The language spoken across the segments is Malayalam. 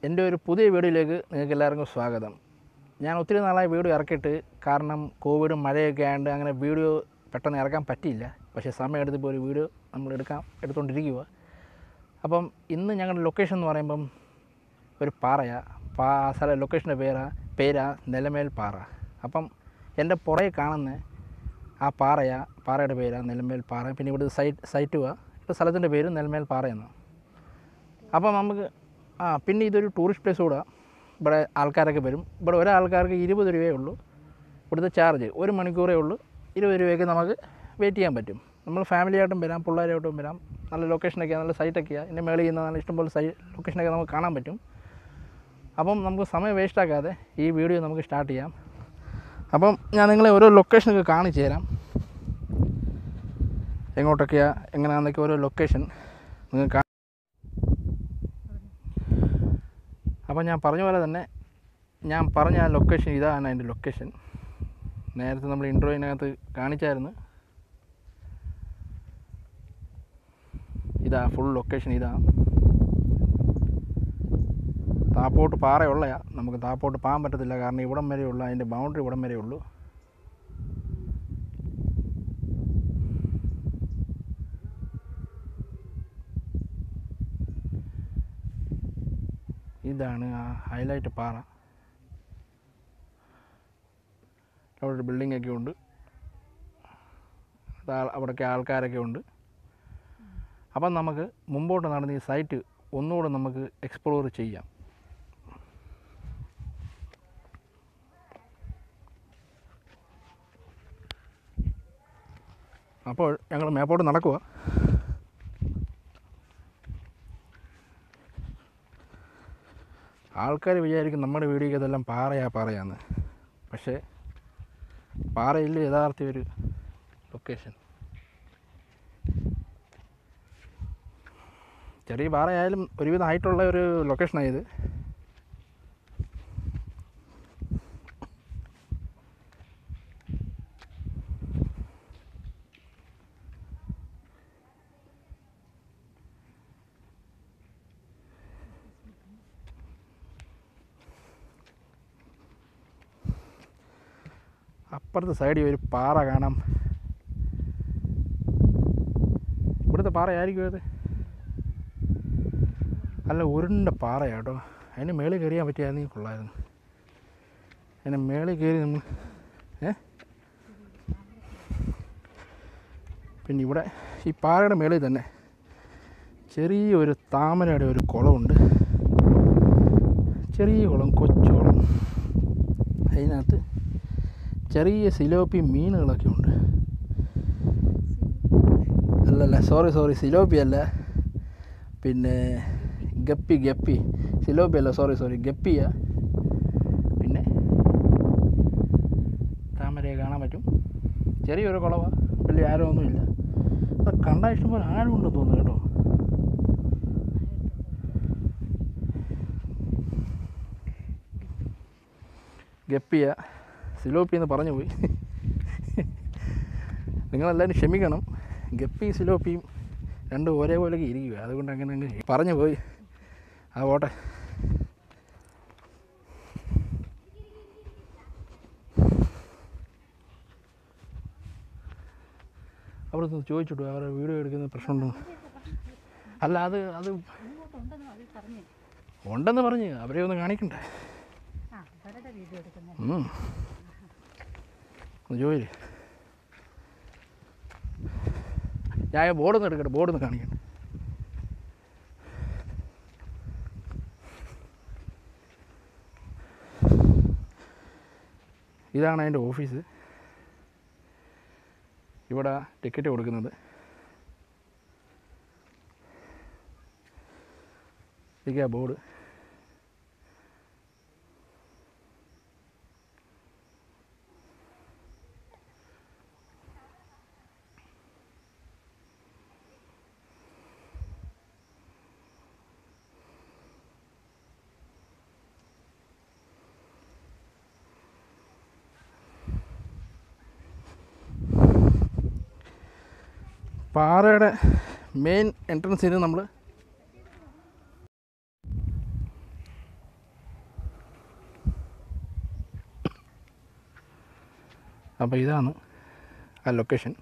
എൻ്റെ ഒരു പുതിയ വീഡിയോയിലേക്ക് നിങ്ങൾക്ക് എല്ലാവർക്കും സ്വാഗതം ഞാൻ ഒത്തിരി നാളായി വീഡിയോ ഇറക്കിയിട്ട് കാരണം കോവിഡും മഴയൊക്കെ ആയതുകൊണ്ട് അങ്ങനെ വീഡിയോ പെട്ടെന്ന് ഇറക്കാൻ പറ്റിയില്ല പക്ഷേ സമയം എടുത്തപ്പോൾ ഒരു വീഡിയോ നമ്മൾ എടുക്കാൻ എടുത്തുകൊണ്ടിരിക്കുക അപ്പം ഇന്ന് ഞങ്ങളുടെ ലൊക്കേഷൻ എന്ന് പറയുമ്പം ഒരു പാറയാ പാ സ്ഥല ലൊക്കേഷൻ്റെ പേരാ പേരാ നിലമേൽ പാറ അപ്പം എൻ്റെ പുറകെ കാണുന്ന ആ പാറയാ പാറയുടെ പേരാ നിലമേൽ പാറ പിന്നെ ഇവിടുത്തെ സൈറ്റ് സൈറ്റുവാ ഇപ്പോൾ സ്ഥലത്തിൻ്റെ പേര് നിലമേൽ പാറയെന്ന് അപ്പം നമുക്ക് ആ പിന്നെ ഇതൊരു ടൂറിസ്റ്റ് പ്ലേസ് കൂടാ ഇവിടെ ആൾക്കാരൊക്കെ വരും ഇവിടെ ഒരാൾക്കാർക്ക് ഇരുപത് രൂപയേ ഉള്ളൂ ഇവിടുത്തെ ചാർജ് ഒരു മണിക്കൂറേ ഉള്ളൂ ഇരുപത് രൂപയ്ക്ക് നമുക്ക് വെയിറ്റ് ചെയ്യാൻ പറ്റും നമ്മൾ ഫാമിലിയായിട്ടും വരാം പിള്ളേരായിട്ടും വരാം നല്ല ലൊക്കേഷനൊക്കെയാണ് നല്ല സൈറ്റൊക്കെയാണ് ഇതിൻ്റെ മേളിൽ നിന്ന് നല്ല ഇഷ്ടംപോലെ സൈ ലൊക്കേഷനൊക്കെ നമുക്ക് കാണാൻ പറ്റും അപ്പം നമുക്ക് സമയം വേസ്റ്റ് ആക്കാതെ ഈ വീഡിയോ നമുക്ക് സ്റ്റാർട്ട് ചെയ്യാം അപ്പം ഞാൻ നിങ്ങളെ ഓരോ ലൊക്കേഷനൊക്കെ കാണിച്ചു തരാം എങ്ങോട്ടൊക്കെയാണ് എങ്ങനെയാണെന്നൊക്കെ ഓരോ ലൊക്കേഷൻ നിങ്ങൾക്ക് കാ- അപ്പോൾ ഞാൻ പറഞ്ഞ പോലെ തന്നെ ഞാൻ പറഞ്ഞ ആ ലൊക്കേഷൻ ഇതാണ് അതിൻ്റെ ലൊക്കേഷൻ നേരത്തെ നമ്മൾ ഇൻട്രോയിനകത്ത് കാണിച്ചായിരുന്നു ഇതാ ഫുൾ ലൊക്കേഷൻ ഇതാ താപ്പോട്ട് പാറയുള്ളയാ നമുക്ക് താപ്പോട്ട് പോകാൻ പറ്റത്തില്ല കാരണം ഇവിടം വരെ ഉള്ളൂ അതിൻ്റെ ബൗണ്ടറി ഇവിടം വരെ ഉള്ളൂ ഇതാണ് ആ ഹൈലൈറ്റ് പാറ അവിടെ ഒരു ബിൽഡിംഗ് ഒക്കെ ഉണ്ട് താ- അവിടെയൊക്കെ ആൾക്കാരൊക്കെ ഉണ്ട് അപ്പം നമുക്ക് മുമ്പോട്ട് നടന്ന് ഈ സൈറ്റ് ഒന്നുകൂടെ നമുക്ക് എക്സ്പ്ലോർ ചെയ്യാം അപ്പോൾ ഞങ്ങൾ മേപ്പോട്ട് നടക്കുക ആൾക്കാർ വിചാരിക്കും നമ്മുടെ വീഡിയോക്ക് ഇതെല്ലാം പാറയാ പാറയാന്ന് പക്ഷേ പാറയില്ല യഥാർത്ഥ ഒരു ലൊക്കേഷൻ ചെറിയ പാറയായാലും ഒരുവിധം ആയിട്ടുള്ള ഒരു ലൊക്കേഷനാണ് ഇത് അപ്പുറത്തെ സൈഡിൽ ഒരു പാറ കാണാം ഇവിടുത്തെ പാറയായിരിക്കും അത് അല്ല ഉരുണ്ട പാറയാട്ടോ അതിന് മേളിൽ കയറിയാൻ പറ്റിയായിരുന്നെങ്കിൽ കൊള്ളായിരുന്നു അതിന് മേളിൽ കയറി നമ്മൾ ഏ പിന്നെ ഇവിടെ ഈ പാറയുടെ മേളിൽ തന്നെ ചെറിയൊരു താമരയുടെ ഒരു കുളമുണ്ട് ചെറിയ കുളം കൊച്ചു കുളം അതിനകത്ത് ചെറിയ സിലോപ്പി മീനുകളൊക്കെ ഉണ്ട് അല്ലല്ല സോറി സോറി സിലോപ്പി അല്ല പിന്നെ ഗപ്പി ഗപ്പി സിലോപ്പി അല്ല സോറി സോറി ഗപ്പിയ പിന്നെ താമരയെ കാണാൻ പറ്റും ചെറിയൊരു കുളവ വലിയ ആരമൊന്നുമില്ല അത് കണ്ടാൽ ഇഷ്ടംപോലെ ആഴമുണ്ടെന്ന് തോന്നുന്നു കേട്ടോ ഗപ്പിയ സിലോപ്പി എന്ന് പറഞ്ഞു പോയി നിങ്ങളെല്ലാവരും ക്ഷമിക്കണം ഗപ്പിയും സിലോപ്പിയും രണ്ടും ഒരേപോലെയൊക്കെ ഇരിക്കുക അതുകൊണ്ട് അങ്ങനെ അങ്ങ് പറഞ്ഞു പോയി ആ പോട്ടെ അവിടെ നിന്ന് ചോദിച്ചിട്ടു അവരുടെ വീഡിയോ എടുക്കുന്ന പ്രശ്നമുണ്ടോ അല്ല അത് അത് ഇങ്ങോട്ടുണ്ടെന്ന് അവർ പറഞ്ഞു ഉണ്ടെന്ന് പറഞ്ഞ് അവരെ ഒന്ന് കാണിക്കണ്ടേ ആ അവരുടെ വീഡിയോ എടുക്കുന്നത് ഉം. ഒന്ന് ജോലി ഞാൻ ബോർഡ് ഒന്ന് എടുക്കട്ടെ ബോർഡ് ഒന്ന് കാണിക്കട്ടെ ഇതാണ് അതിൻ്റെ ഓഫീസ് ഇവിടെ ടിക്കറ്റ് കൊടുക്കുന്നത് ഇതൊക്കെയാ ബോർഡ് പാറയുടെ മെയിൻ എൻട്രൻസിന് നമ്മൾ അപ്പോൾ ഇതാണ് ആ ലൊക്കേഷൻ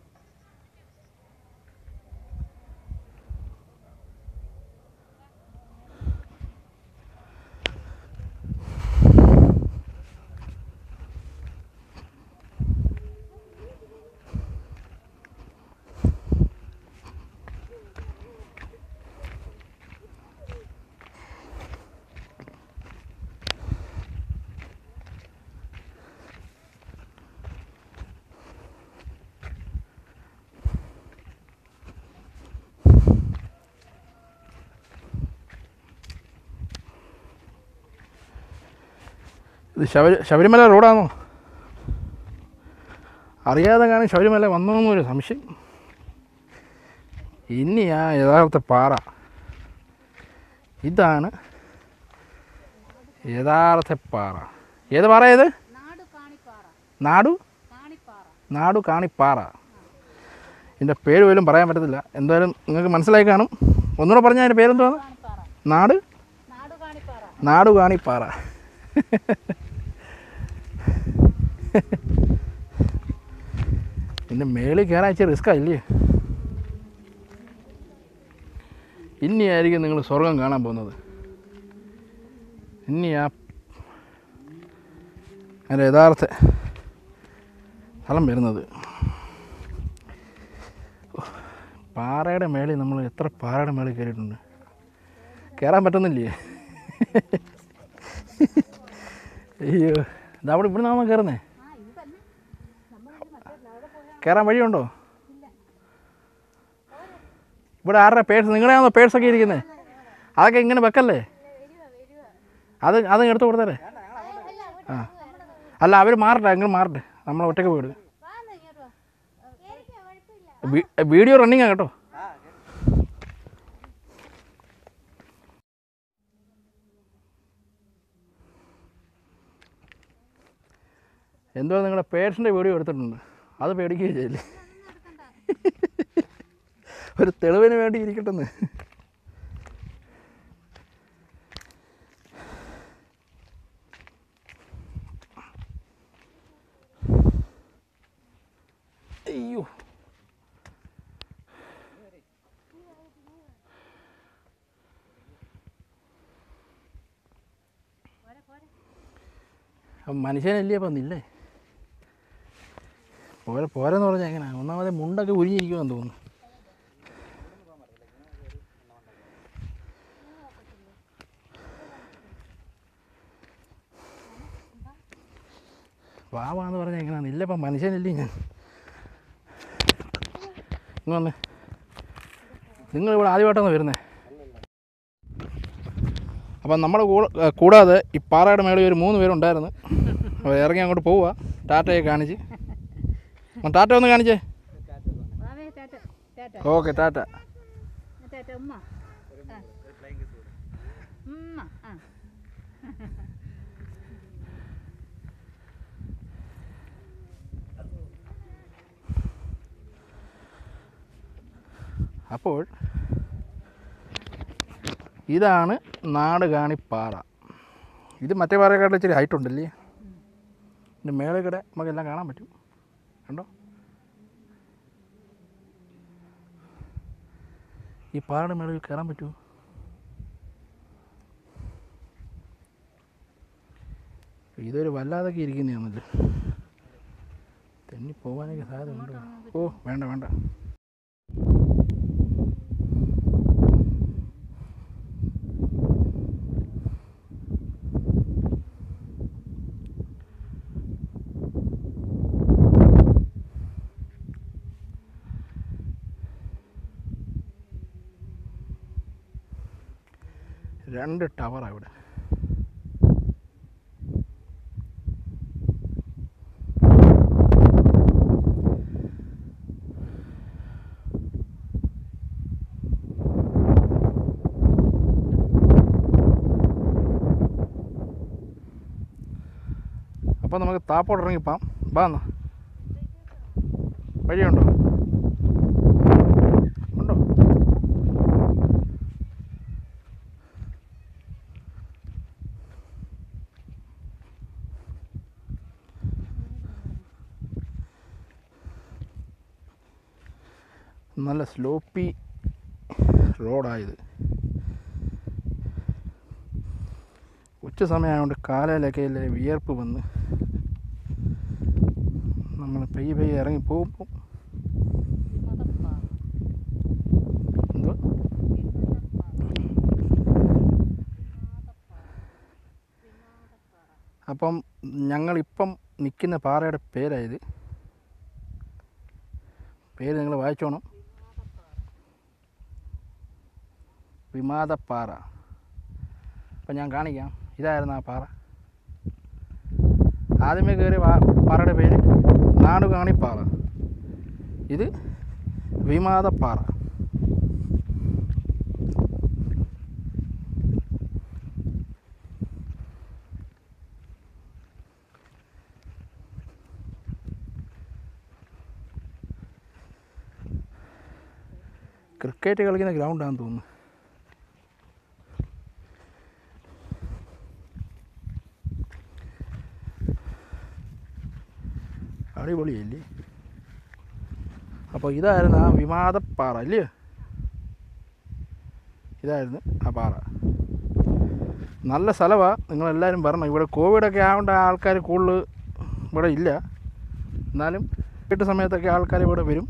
ഇത് ശബരി ശബരിമല റോഡാണോ അറിയാതെ കാണും ശബരിമല വന്നോന്നൊരു സംശയം ഇനി ആ യഥാർത്ഥ പാറ ഇതാണ് യഥാർത്ഥ പാറ ഏത് പാറ ഏത് നാട് കാണിപ്പാറ നാടു കാണിപ്പാറ നാടു കാണിപ്പാറ ഇതിൻ്റെ പേര് പോലും പറയാൻ പറ്റത്തില്ല എന്തായാലും നിങ്ങൾക്ക് മനസ്സിലായി കാണും ഒന്നുകൂടെ പറഞ്ഞാൽ അതിൻ്റെ പേരെന്തുവാണ് കാണിപ്പാറ നാട് നാട് കാണിപ്പാറ നാടു കാണിപ്പാറ പിന്നെ മേളിൽ കയറാൻ ഇച്ചിരി റിസ്ക്കാ ഇല്ലേ ഇനിയായിരിക്കും നിങ്ങൾ സ്വർഗം കാണാൻ പോകുന്നത് ഇനി ആ അതിൻ്റെ യഥാർത്ഥ സ്ഥലം വരുന്നത് ഓ, പാറയുടെ മേളിൽ നമ്മൾ എത്ര പാറയുടെ മേളിൽ കയറിയിട്ടുണ്ട് കയറാൻ പറ്റുന്നില്ലേ അയ്യോ ഇത് അവിടെ ഇവിടെ നിന്നാണോ കയറുന്നേ ആ ഇത് തന്നെ നമ്മൾ മറ്റേ അവിടെ പോയാൽ കയറാൻ വഴിയുണ്ടോ ഇവിടെ ആരുടെ പേഴ്സ് നിങ്ങളുടെയാണോ പേഴ്സൊക്കെ ഇരിക്കുന്നത് അതൊക്കെ ഇങ്ങനെ വെക്കല്ലേ അത് അത് എടുത്ത് കൊടുത്തേ ആ അല്ല അവർ മാറട്ടെ അങ്ങനെ മാറട്ടെ നമ്മൾ ഒറ്റയ്ക്ക് പോയിടുക വീഡിയോ റണ്ണിങ്ങാ കേട്ടോ എന്തോ നിങ്ങളുടെ പേഴ്സിൻ്റെ വീഡിയോ എടുത്തിട്ടുണ്ട് അത് പേടിക്കുകയും ചെയ്യില്ലേ ഒരു തെളിവിന് വേണ്ടി ഇരിക്കട്ടെന്ന് അയ്യോ അപ്പം മനുഷ്യനല്ലേ അപ്പം നില്ലേ പോരെ പോരെന്ന് പറഞ്ഞാൽ എങ്ങനെയാണ് ഒന്നാമത് മുണ്ടൊക്കെ ഉരിഞ്ഞിരിക്കുമെന്ന് തോന്നുന്നു വാവാന്ന് പറഞ്ഞാൽ എങ്ങനെയാണ് ഇല്ല ഇപ്പം മനുഷ്യനല്ലേ ഞാൻ ഇങ്ങ് വന്നേ നിങ്ങളിവിടെ ആദ്യമായിട്ടാണ് വരുന്നത് അപ്പം നമ്മുടെ കൂടെ കൂടാതെ ഈ പാറയുടെ മേളിൽ ഒരു മൂന്ന് പേരുണ്ടായിരുന്നു അപ്പോൾ ഇറങ്ങി അങ്ങോട്ട് പോവുക ടാറ്റയെ കാണിച്ച് ആ, ടാറ്റ ഒന്ന് കാണിച്ചേ വാവേ tata tata okay tata tata ഉമ്മ ആ. ഉമ്മ ആ അപ്പോൾ ഇതാണ് നാട് കാണിപ്പാറ ഇത് മറ്റേ പാറയെക്കാട്ടിൽ ഇച്ചിരി ഹൈറ്റ് ഉണ്ടല്ലേ ഇതിൻ്റെ മേലെ കൂടെ നമുക്കെല്ലാം കാണാൻ പറ്റും കണ്ടോ ഈ പാറയുടെ മേളിൽ കയറാൻ പറ്റുമോ ഇതൊരു വല്ലാതൊക്കെ ഇരിക്കുന്നതാണല്ലോ തെന്നി പോകാനൊക്കെ സാധ്യത ഉണ്ടോ ഓ വേണ്ട വേണ്ട രണ്ട് ടവറാണ് ഇവിടെ അപ്പോൾ നമുക്ക് താപ്പോട്ട് ഇറങ്ങിപ്പോം വാ എന്നാ വഴിയുണ്ടോ ഉണ്ടോ നല്ല സ്ലോപ്പി റോഡായത് ഉച്ച സമയമായതുകൊണ്ട് കാലയിലൊക്കെ അല്ലേ വിയർപ്പ് വന്ന് നമ്മൾ പെയ്യ പെയ്യ ഇറങ്ങി പോകുമ്പോൾ വിമതപ്പാറ എന്തോ വിമതപ്പാറ അപ്പം ഞങ്ങളിപ്പം നിൽക്കുന്ന പാറയുടെ പേരായത് പേര് നിങ്ങൾ വായിച്ചോണം വിമാദപ്പാറ അപ്പം ഞാൻ കാണിക്കാം ഇതായിരുന്നു ആ പാറ ആദ്യമേ കയറിയ പാ- പാറയുടെ പേര് നാടുകാണിപ്പാറ ഇത് വിമാദപ്പാറ ക്രിക്കറ്റ് കളിക്കുന്ന ഗ്രൗണ്ടാണെന്ന് തോന്നുന്നു അടിപൊളിയല്ലേ അപ്പോൾ ഇതായിരുന്നു ആ വിമാദപ്പാറ അല്ലേ ഇതായിരുന്നു ആ പാറ നല്ല സ്ഥലമാണ് നിങ്ങളെല്ലാവരും വരണം ഇവിടെ കോവിഡൊക്കെ ആവേണ്ട ആൾക്കാർ കൂടുതൽ ഇവിടെ ഇല്ല എന്നാലും വീട്ട് സമയത്തൊക്കെ ആൾക്കാർ ഇവിടെ വരും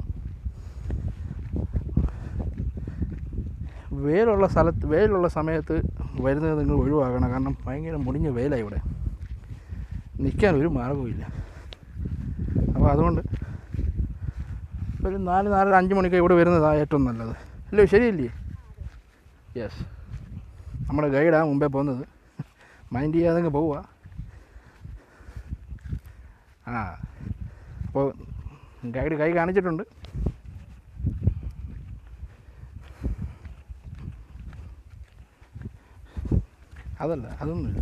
വെയിലുള്ള സ്ഥലത്ത് വെയിലുള്ള സമയത്ത് വരുന്നത് നിങ്ങൾ ഒഴിവാക്കണം കാരണം ഭയങ്കര മുടിഞ്ഞ വെയിലാണ് ഇവിടെ നിൽക്കാൻ ഒരു മാർഗവുമില്ല അപ്പോൾ അതുകൊണ്ട് ഒരു നാല് നാലര അഞ്ച് മണിക്ക് ഇവിടെ വരുന്നതാണ് ഏറ്റവും നല്ലത് അല്ലേ ശരിയല്ലേ യെസ് നമ്മുടെ ഗൈഡാണ് മുമ്പേ പോകുന്നത് മൈൻഡ് ചെയ്യാതെ അങ്ങ് പോവുക ആ അപ്പോൾ ഗൈഡ് കൈ കാണിച്ചിട്ടുണ്ട് അതല്ല അതൊന്നുമില്ല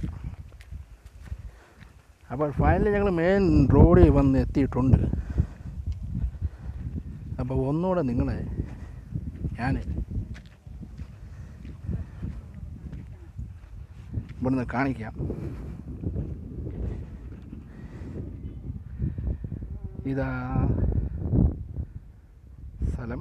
അപ്പോൾ ഫൈനലി ഞങ്ങൾ മെയിൻ റോഡിൽ വന്ന് എത്തിയിട്ടുണ്ട് അപ്പോൾ ഒന്നുകൂടെ നിങ്ങളെ ഞാൻ ഇവിടുന്ന് കാണിക്കാം ഇതാ സ്ഥലം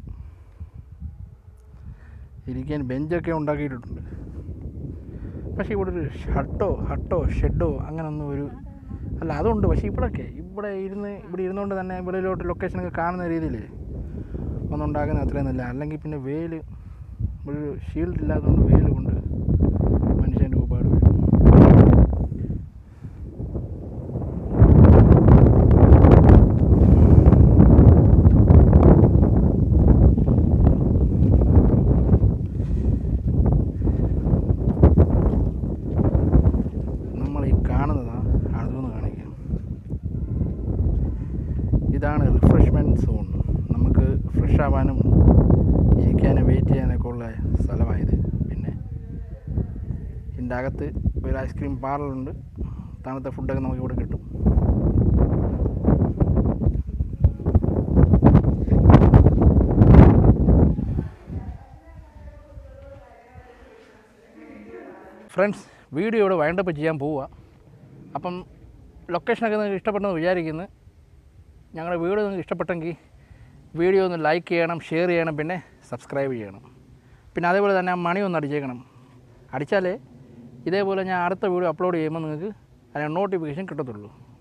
ഇരിക്കാൻ ബെഞ്ചൊക്കെ ഉണ്ടാക്കിയിട്ടുണ്ട് പക്ഷേ ഇവിടെ ഒരു ഹട്ടോ ഹട്ടോ ഷെഡോ അങ്ങനൊന്നും ഒരു അല്ല അതുണ്ട് പക്ഷേ ഇവിടെയൊക്കെ ഇവിടെ ഇരുന്ന് ഇവിടെ ഇരുന്നുകൊണ്ട് തന്നെ വെളിയിലോട്ട് ലൊക്കേഷനൊക്കെ കാണുന്ന രീതിയിൽ ഒന്നും ഉണ്ടാക്കുന്ന അത്രയും നല്ല അല്ലെങ്കിൽ പിന്നെ വെയിൽ ഒരു ഷീൽഡ് ഇല്ലാത്തതുകൊണ്ട് വെയിൽ കൊണ്ട് മനുഷ്യൻ്റെ ഒരുപാട് വരും നമ്മൾ ഈ കാണുന്നതാണ് അടുത്തുനിന്ന് കാണിക്കാം ഇതാണ് റിഫ്രഷ്മെൻറ്റ് സോൺ നമുക്ക് ഫ്രഷ് ആവാനും ഇരിക്കാനും വെയിറ്റ് ചെയ്യാനൊക്കെ ഉള്ള സ്ഥലമായത് പിന്നെ ഇതിൻ്റെ അകത്ത് ഒരു ഐസ്ക്രീം പാർലറുണ്ട് തണുത്ത ഫുഡൊക്കെ നമുക്ക് ഇവിടെ കിട്ടും ഫ്രണ്ട്സ് വീഡിയോ ഇവിടെ വൈൻഡപ്പ് ചെയ്യാൻ പോവുക അപ്പം ലൊക്കേഷനൊക്കെ നിങ്ങൾക്ക് ഇഷ്ടപ്പെട്ടെന്ന് വിചാരിക്കുന്നു ഞങ്ങളുടെ വീഡിയോ നിങ്ങൾക്ക് ഇഷ്ടപ്പെട്ടെങ്കിൽ വീഡിയോ ഒന്ന് ലൈക്ക് ചെയ്യണം ഷെയർ ചെയ്യണം പിന്നെ സബ്സ്ക്രൈബ് ചെയ്യണം പിന്നെ അതേപോലെ തന്നെ ആ മണി ഒന്ന് അടിച്ചേക്കണം അടിച്ചാലേ ഇതേപോലെ ഞാൻ അടുത്ത വീഡിയോ അപ്ലോഡ് ചെയ്യുമ്പോൾ നിങ്ങൾക്ക് അതിന് നോട്ടിഫിക്കേഷൻ കിട്ടത്തുള്ളൂ